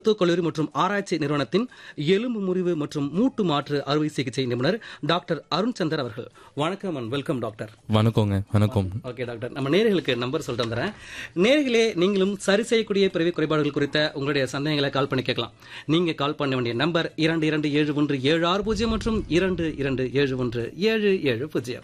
மருத்துவக் கல்லூரி மற்றும் ஆராய்ச்சி நிறுவனத்தின் எலும்பு முறிவு மற்றும் மூட்டு மாற்று அறுவை சிகிச்சை நிபுணர் டாக்டர் அருண் சந்தர் அவர்கள் வணக்கம் அண்ட் வெல்கம் டாக்டர் வணக்கங்க வணக்கம் ஓகே டாக்டர் நம்ம நேர்களுக்கு நம்பர் சொல்லிட்டு வந்துடுறேன் நேர்களே நீங்களும் சரி செய்யக்கூடிய பிறவி குறைபாடுகள் குறித்த உங்களுடைய சந்தேகங்களை கால் பண்ணி கேட்கலாம் நீங்க கால் பண்ண வேண்டிய நம்பர் இரண்டு இரண்டு ஏழு ஒன்று ஏழு ஆறு பூஜ்ஜியம் மற்றும் இரண்டு இரண்டு ஏழு ஒன்று ஏழு ஏழு பூஜ்ஜியம்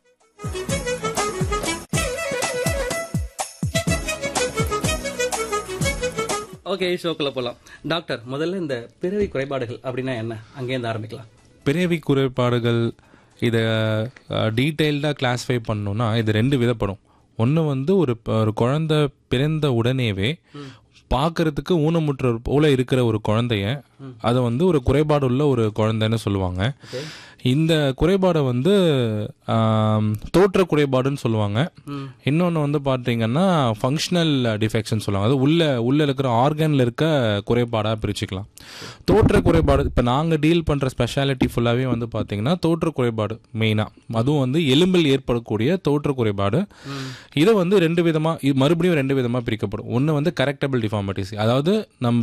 ஓகே ஷோக்குள்ள போலாம் டாக்டர் முதல்ல இந்த பிறவி குறைபாடுகள் அப்படின்னா என்ன அங்கேருந்து ஆரம்பிக்கலாம் பிறவி குறைபாடுகள் இதை டீட்டெயில்டாக கிளாஸிஃபை பண்ணணும்னா இது ரெண்டு விதப்படும் ஒன்று வந்து ஒரு ஒரு குழந்தை பிறந்த உடனேவே பார்க்கறதுக்கு ஊனமுற்ற போல இருக்கிற ஒரு குழந்தைய அதை வந்து ஒரு குறைபாடு உள்ள ஒரு குழந்தைன்னு சொல்லுவாங்க இந்த குறைபாடை வந்து ஆம், தோற்ற குறைபாடுன்னு சொல்லுவாங்க இன்னொன்று வந்து பார்த்தீங்கன்னா ஃபங்க்ஷனல் டிஃபெக்ஷன் சொல்லுவாங்க அது உள்ள உள்ள இருக்கிற ஆர்கனில் இருக்க குறைபாடாக பிரிச்சுக்கலாம் தோற்ற குறைபாடு இப்போ நாங்கள் டீல் பண்ணுற ஸ்பெஷாலிட்டி ஃபுல்லாகவே வந்து பார்த்தீங்கன்னா தோற்ற குறைபாடு மெயினாக அதுவும் வந்து எலும்பில் ஏற்படக்கூடிய தோற்ற குறைபாடு இதை வந்து ரெண்டு விதமாக மறுபடியும் ரெண்டு விதமாக பிரிக்கப்படும் ஒன்று வந்து கரெக்டபிள் டிஃபார்மிட்டிஸ் அதாவது நம்ம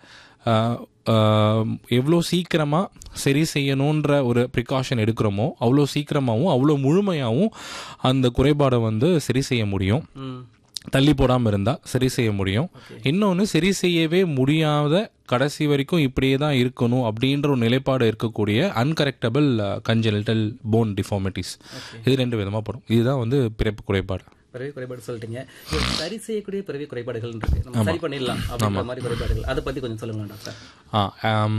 எவ்வளோ சீக்கிரமாக சரி செய்யணுன்ற ஒரு ப்ரிகாஷன் எடுக்கிறோமோ அவ்வளோ சீக்கிரமாகவும் அவ்வளோ முழுமையாகவும் அந்த குறைபாடை வந்து சரி செய்ய முடியும் ம் தள்ளி போடாமல் இருந்தால் சரி செய்ய முடியும் இன்னொன்று சரி செய்யவே முடியாத கடைசி வரைக்கும் இப்படியே தான் இருக்கணும் அப்படின்ற ஒரு நிலைப்பாடு இருக்கக்கூடிய அன்கரெக்டபிள் கஞ்சனிட்டல் போன் டிஃபார்மிட்டிஸ் இது ரெண்டு விதமாக படும் இதுதான் வந்து பிறப்பு குறைபாடு பிறவி குறைபாடு சொல்லிட்டீங்க இது சரி செய்யக்கூடிய பிறவி குறைபாடுகள் இருக்கு நம்ம சரி பண்ணிடலாம் அப்படின்ற மாதிரி குறைபாடுகள் அதை பத்தி கொஞ்சம் சொல்லுங்க டாக்டர் ஆ ஆம்,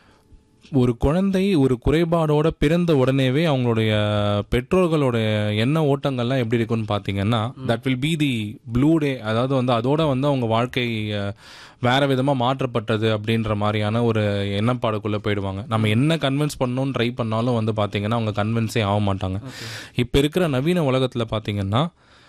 ஒரு குழந்தை ஒரு குறைபாடோட பிறந்த உடனேவே அவங்களுடைய பெற்றோர்களுடைய எண்ண ஓட்டங்கள்லாம் எப்படி இருக்குன்னு பார்த்தீங்கன்னா that will be the blue day அதாவது வந்து அதோட வந்து அவங்க வாழ்க்கை அஹ், வேற விதமாக மாற்றப்பட்டது அப்படின்ற மாதிரியான ஒரு எண்ணப்பாடுக்குள்ளே போயிடுவாங்க நம்ம என்ன கன்வின்ஸ் பண்ணணும்னு ட்ரை பண்ணாலும் வந்து பார்த்தீங்கன்னா அவங்க கன்வின்ஸே ஆக மாட்டாங்க இப்போ இருக்கிற நவீன உலகத்தில் பார்த்தீங்கன்னா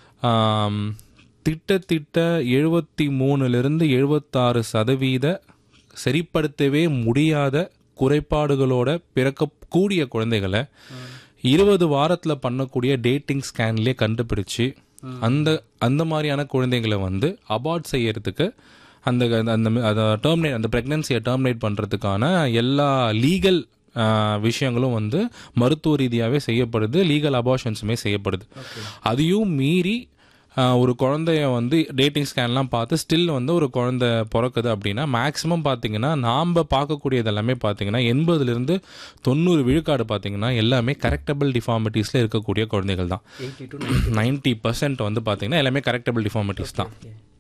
ஆம், திட்டத்திட்ட எழுபத்தி மூணுலேருந்து எழுபத்தாறு சதவீத சரிப்படுத்தவே முடியாத குறைபாடுகளோட பிறக்கக்கூடிய குழந்தைகளை இருபது வாரத்தில் பண்ணக்கூடிய டேட்டிங் ஸ்கேன்லேயே கண்டுபிடிச்சு அந்த அந்த மாதிரியான குழந்தைகளை வந்து அபார்ட் செய்யறதுக்கு அந்த அந்த அதை டெர்மினேட் அந்த ப்ரெக்னன்சியை டெர்மினேட் பண்ணுறதுக்கான எல்லா லீகல் விஷயங்களும் வந்து மருத்துவ ரீதியாகவே செய்யப்படுது லீகல் அபார்ஷன்ஸுமே செய்யப்படுது அதையும் மீறி ஆஹ், ஒரு குழந்தைய வந்து டேட்டிங் ஸ்கேன்லாம் பார்த்து ஸ்டில் வந்து ஒரு குழந்தை பிறக்குது அப்படின்னா மேக்ஸிமம் பார்த்தீங்கன்னா நாம் பார்க்கக்கூடியது எல்லாமே பார்த்தீங்கன்னா எண்பதுலேருந்து தொண்ணூறு விழுக்காடு பார்த்தீங்கன்னா எல்லாமே கரெக்டபிள் டிஃபார்மிட்டிஸில் இருக்கக்கூடிய குழந்தைகள் தான் எயிட்டி டு நைன்ட்டி பர்சன்ட் வந்து பார்த்தீங்கன்னா எல்லாமே கரெக்டபிள் டிஃபார்மிட்டிஸ் தான்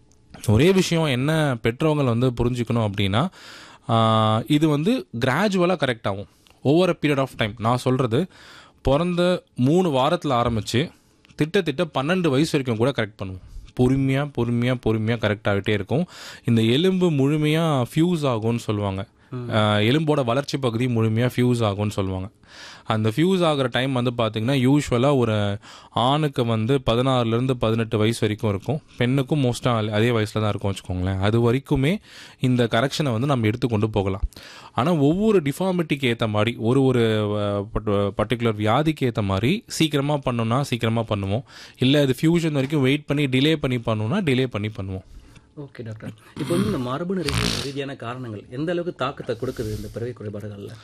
ஒரே விஷயம் என்ன பெற்றவங்கள் வந்து புரிஞ்சுக்கணும் அப்படின்னா ஆஹ், இது வந்து கிராஜுவலாக கரெக்ட் ஆகும் ஒவ்வொரு பீரியட் ஆஃப் டைம் நான் சொல்கிறது பிறந்த மூணு வாரத்தில் ஆரம்பித்து திட்டத்திட்ட பன்னெண்டு வயசு வரைக்கும் கூட கரெக்ட் பண்ணுவோம் பொறுமையாக பொறுமையாக பொறுமையாக கரெக்ட் ஆகிட்டே இருக்கும் இந்த எலும்பு முழுமையாக ஃபியூஸ் ஆகும்னு சொல்லுவாங்க ஆஹ், எலும்போட வளர்ச்சி பகுதி முழுமையாக ஃபியூஸ் ஆகும்னு சொல்லுவாங்க அந்த ஃபியூஸ் ஆகிற டைம் வந்து பார்த்தீங்கன்னா யூஸ்வலாக ஒரு ஆணுக்கு வந்து பதினாறுலேருந்து பதினெட்டு வயசு வரைக்கும் இருக்கும் பெண்ணுக்கும் மோஸ்ட்டாக அதே வயசில் தான் இருக்கும் வச்சுக்கோங்களேன் அது வரைக்குமே இந்த கரெக்ஷனை வந்து நம்ம எடுத்துக்கொண்டு போகலாம் ஆனால் ஒவ்வொரு டிஃபார்மிட்டிக்கு ஏற்ற மாதிரி ஒரு ஒரு பர்டிகுலர் வியாதிக்கு ஏற்ற மாதிரி சீக்கிரமாக பண்ணணும்னா சீக்கிரமாக பண்ணுவோம் இல்லை அது ஃபியூஷன் வரைக்கும் வெயிட் பண்ணி டிலே பண்ணி பண்ணணும்னா டிலே பண்ணி பண்ணுவோம் ஓகே டாக்டர் இப்போ வந்து இந்த மரபணு ரீதி- ரீதியான காரணங்கள் எந்த அளவுக்கு தாக்கத்தை கொடுக்குது இந்த பிறவி குறைபாடுகள்ல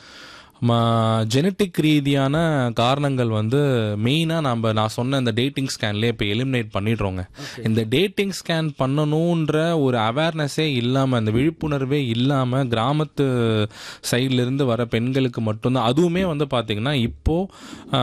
ஜெனட்டிக் ரீதியான காரணங்கள் வந்து மெயினாக நம்ம நான் சொன்ன இந்த டேட்டிங் ஸ்கேன்லேயே இப்போ எலிமினேட் பண்ணிடுறோங்க இந்த டேட்டிங் ஸ்கேன் பண்ணணுன்ற ஒரு அவேர்னஸே இல்லாமல் அந்த விழிப்புணர்வே இல்லாமல் கிராமத்து சைட்ல இருந்து வர பெண்களுக்கு மட்டும்தான் அதுவுமே வந்து பார்த்தீங்கன்னா இப்போது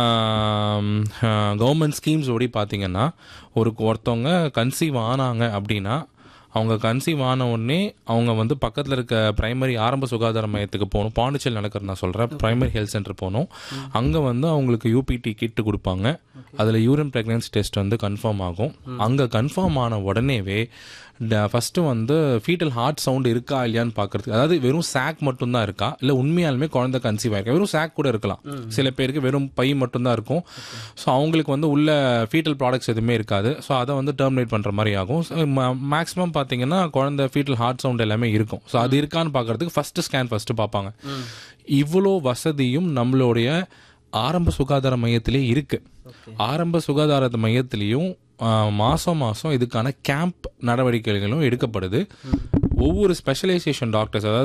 கவர்மெண்ட் ஸ்கீம்ஸ் ஓடி பார்த்தீங்கன்னா ஒரு ஒருத்தவங்க கன்சீவ் ஆனாங்க அப்படின்னா அவங்க கன்சீவ் ஆன உடனே அவங்க வந்து பக்கத்தில் இருக்க பிரைமரி ஆரம்ப சுகாதார மையத்துக்கு போகணும் பாண்டிச்சேரி நடக்கிறது நான் சொல்கிறேன் பிரைமரி ஹெல்த் சென்டர் போகணும் அங்கே வந்து அவங்களுக்கு யூபிடி கிட்டு கொடுப்பாங்க அதில் யூரின் ப்ரெக்னன்சி டெஸ்ட் வந்து கன்ஃபார்ம் ஆகும் அங்கே கன்ஃபார்ம் ஆன உடனேவே ஃபஸ்ட்டு வந்து ஃபீட்டல் ஹார்ட் சவுண்ட் இருக்கா இல்லையான்னு பார்க்கறதுக்கு அதாவது வெறும் சாக் மட்டும்தான் இருக்கா இல்லை உண்மையாலுமே குழந்தை கன்சீவ் ஆயிருக்கா வெறும் சாக் கூட இருக்கலாம் சில பேருக்கு வெறும் பை மட்டும்தான் இருக்கும் ஸோ அவங்களுக்கு வந்து உள்ள ஃபீட்டல் ப்ராடக்ட்ஸ் எதுவுமே இருக்காது ஸோ அதை வந்து டெர்மினேட் பண்ணுற மாதிரி ஆகும் மேக்ஸிமம் பார்த்தீங்கன்னா குழந்தை ஃபீட்டல் ஹார்ட் சவுண்ட் எல்லாமே இருக்கும் ஸோ அது இருக்கான்னு பார்க்கறதுக்கு ஃபர்ஸ்ட் ஸ்கேன் ஃபர்ஸ்ட் பார்ப்பாங்க இவ்வளோ வசதியும் நம்மளுடைய ஆரம்ப சுகாதார மையத்திலே இருக்கு ஆரம்ப சுகாதார மையத்திலையும் ஆஹ், மாசம் மாசம் இதுக்கான கேம்ப் நடவடிக்கைகளும் எடுக்கப்படுது ஒவ்வொரு ஸ்பெஷலைசேஷன் டாக்டர்ஸ் அதாவது